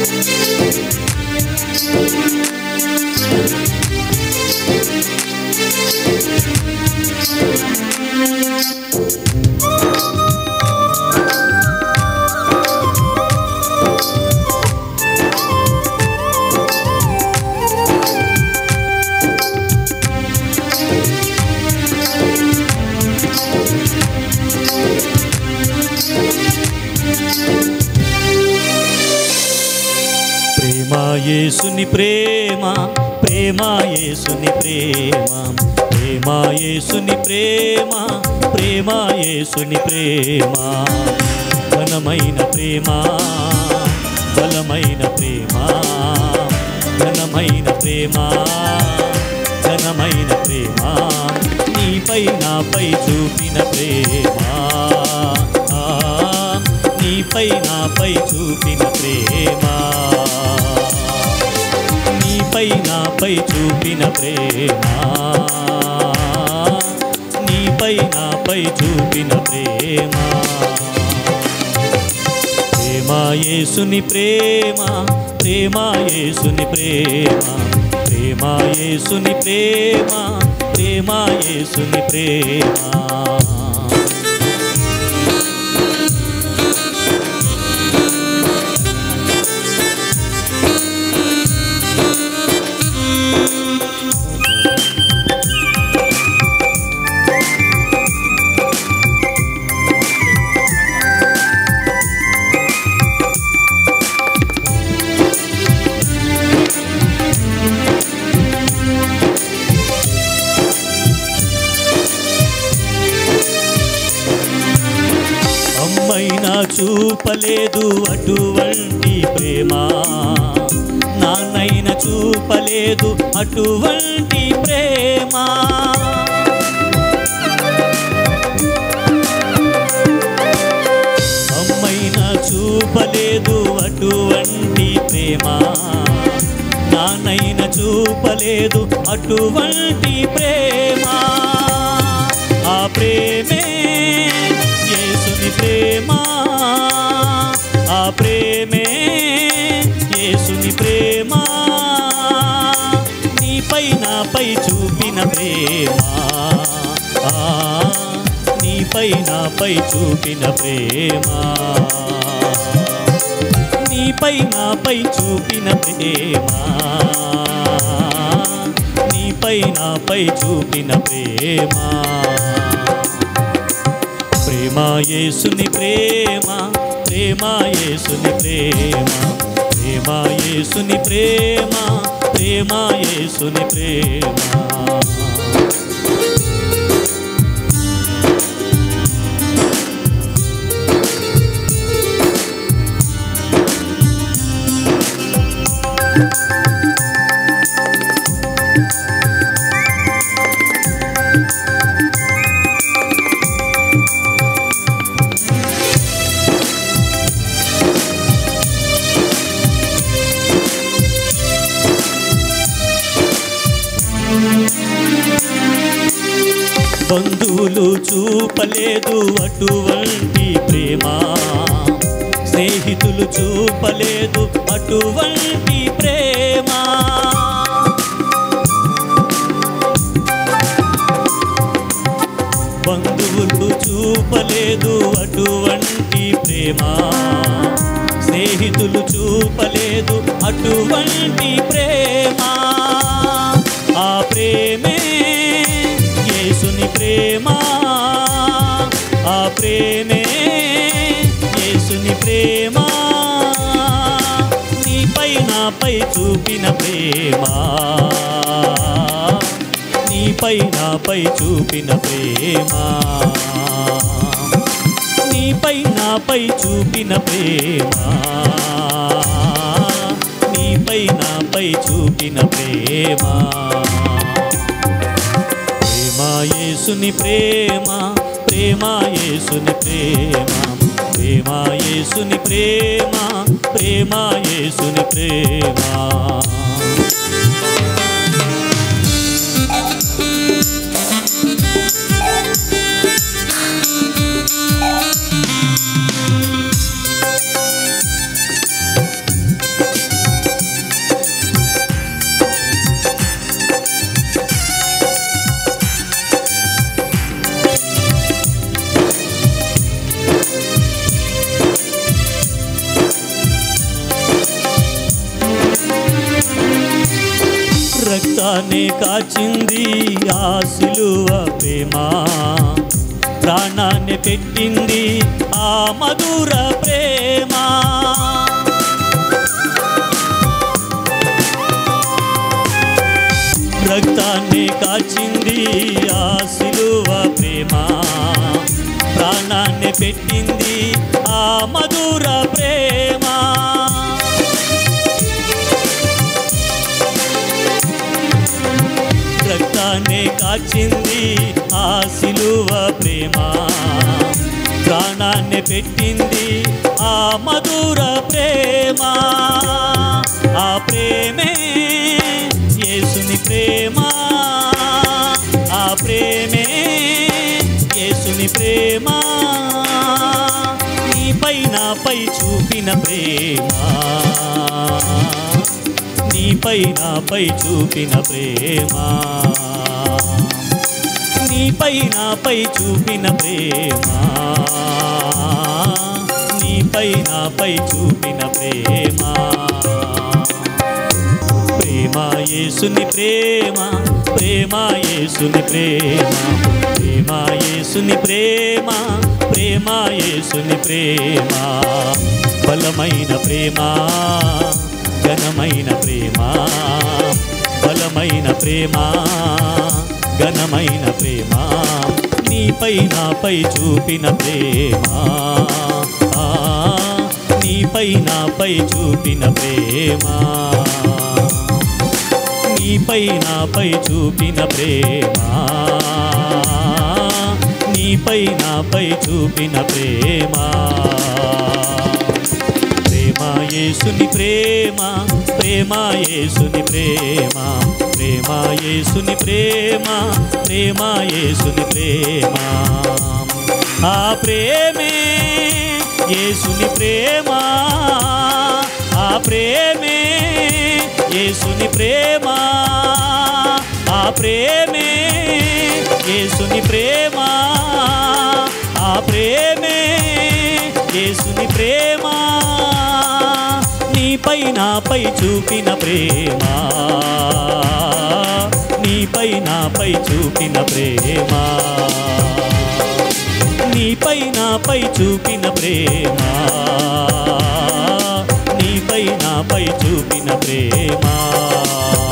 ప్రేమ యేసుని ప్రేమ ప్రేమ యేసుని ప్రేమ ప్రేమ యేసుని ప్రేమ ప్రేమ యేసుని ప్రేమ ఘనమైన ప్రేమ బలమైన ప్రేమ ఘనమైన ప్రేమ ఘనమైన ప్రేమ నీపై నాపై చూపిన ప్రేమ ఆ, నీపై నాపై చూపిన ప్రేమ నీపై నాపై చూపిన ప్రేమ నీపై నాపై చూపిన ప్రేమ ప్రేమ యేసుని ప్రేమ ప్రేమ యేసుని ప్రేమ ప్రేమ యేసుని ప్రేమ ప్రేమ యేసుని ప్రేమ అమ్మైనా చూపలేదు అటువంటి ప్రేమ నాన్నైనా చూపలేదు అటువంటి ప్రేమ అమ్మైనా చూపలేదు అటువంటి ప్రేమ నాన్నైనా చూపలేదు అటువంటి ప్రేమ ఆ ప్రేమే యేసుని ప్రేమ ఆ ప్రేమే యేసుని ప్రేమ నీపై నాపై చూపిన ప్రేమ ఆ, నీపై నాపై చూపిన ప్రేమ నీపై నాపై చూపిన ప్రేమ నీపై నాపై చూపిన ప్రేమ ప్రేమ యేసుని ప్రేమ ప్రేమ యేసుని ప్రేమ ప్రేమ యేసుని ప్రేమ ప్రేమ యేసుని ప్రేమ బంధువులు చూపలేదు అటువంటి ప్రేమ స్నేహితులు చూపలేదు అటువంటి ప్రేమ బంధువులు చూపలేదు అటువంటి ప్రేమ స్నేహితులు చూపలేదు అటువంటి ప్రేమ ఆ ప్రేమే యేసుని ప్రేమ ఆ ప్రేమే యేసుని ప్రేమ నీపై నాపై చూపిన ప్రేమ నీపై నాపై చూపిన ప్రేమ నీపై నాపై చూపిన ప్రేమ నీపై నాపై చూపిన ప్రేమ ప్రేమ యేసుని ప్రేమ ప్రేమ యేసుని ప్రేమ ప్రేమ యేసుని ప్రేమ ప్రేమ యేసుని ప్రేమ రక్తాన్ని కాచింది ఆ సిలువ ప్రేమ ప్రాణాన్ని పెట్టింది ఆ మధుర ప్రేమ రక్తాన్ని కాచింది ఆ సిలువ ప్రేమ ప్రాణాన్ని పెట్టింది ఆ మధుర ప్రేమ రక్తాన్ని కాచింది ఆ సిలువ ప్రేమ ప్రాణాన్ని పెట్టింది ఆ మధుర ప్రేమ ఆ ప్రేమే యేసుని ప్రేమ ఆ ప్రేమే యేసుని ప్రేమ నీపై నాపై చూపిన ప్రేమ నీపై నాపై చూపిన ప్రేమ నీపై నాపై చూపిన ప్రేమ నీపై నాపై చూపిన ప్రేమ ప్రేమ యేసుని ప్రేమ ప్రేమ యేసుని ప్రేమ ప్రేమ యేసుని ప్రేమ ప్రేమ యేసుని ప్రేమ బలమైన ప్రేమ ఘనమైన ప్రేమ బలమైన ప్రేమ ఘనమైన ప్రేమ నీపై నాపై చూపిన ప్రేమ ఆ, నీపై నాపై చూపిన ప్రేమ నీపై నాపై చూపిన ప్రేమ నీపై నాపై చూపిన ప్రేమ ప్రేమ యేసుని ప్రేమ ప్రేమ యేసుని ప్రేమ ప్రేమ యేసుని ప్రేమ ప్రేమ యేసుని ప్రేమ ఆ ప్రేమే యేసుని ప్రేమ ఆ ప్రేమే యేసుని ప్రేమ ఆ ప్రేమే యేసుని ప్రేమ ఆ ప్రేమే యేసుని ప్రేమ నీపై నాపై చూపిన ప్రేమ నీపై నాపై చూపిన ప్రేమ నీపై నాపై చూపిన ప్రేమ నీపై నాపై చూపిన ప్రేమ